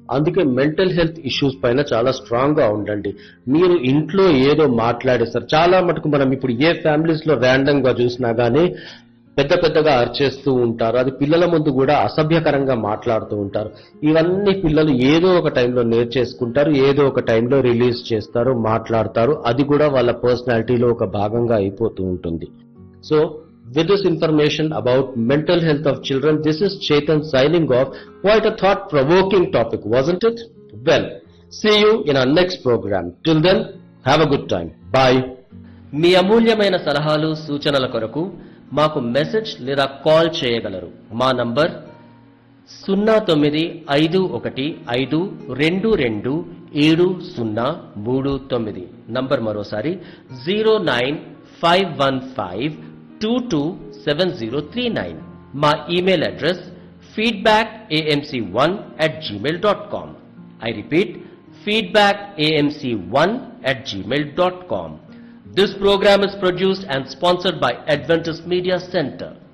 అందుకే mental health issues పైన చాలా స్ట్రాంగ్ గా ఉండండి మీరు ఇంట్లో ఏదో మాట్లాడేస్తారు చాలా మటుకు మనం ఇప్పుడు ఏ ఫ్యామిలీస్ లో ర్యాండమ్ గా చూసినా గానీ పెద్ద పెద్దగా అరిచేస్తూ ఉంటారు అది పిల్లల ముందు కూడా అసభ్యకరంగా మాట్లాడుతూ ఉంటారు ఇవన్నీ పిల్లలు ఏదో ఒక టైంలో నేర్చేసుకుంటారు ఏదో ఒక టైంలో రిలీజ్ చేస్తారు మాట్లాడతారు అది కూడా వాళ్ళ పర్సనాలిటీలో ఒక భాగంగా అయిపోతూ ఉంటుంది so with this information about mental health of children, this is Chetan signing off. Quite a thought-provoking topic, wasn't it? Well, see you in our next program. Till then, have a good time. Bye. మీ అమూల్యమైన సలహాలు సూచనల కొరకు మాకు message లేదా call చేయగలరు మా number సున్నా తొమ్మిది ఐదు ఒకటి ఐదు రెండు రెండు ఏడు సున్నా మూడు తొమ్మిది నంబర్ మరోసారి zero nine five one five two two seven zero three nine మా email address feedback AMC one at Gmail dot com I repeat feedback amc1 at gmail.com. This program is produced and sponsored by Adventist Media Center.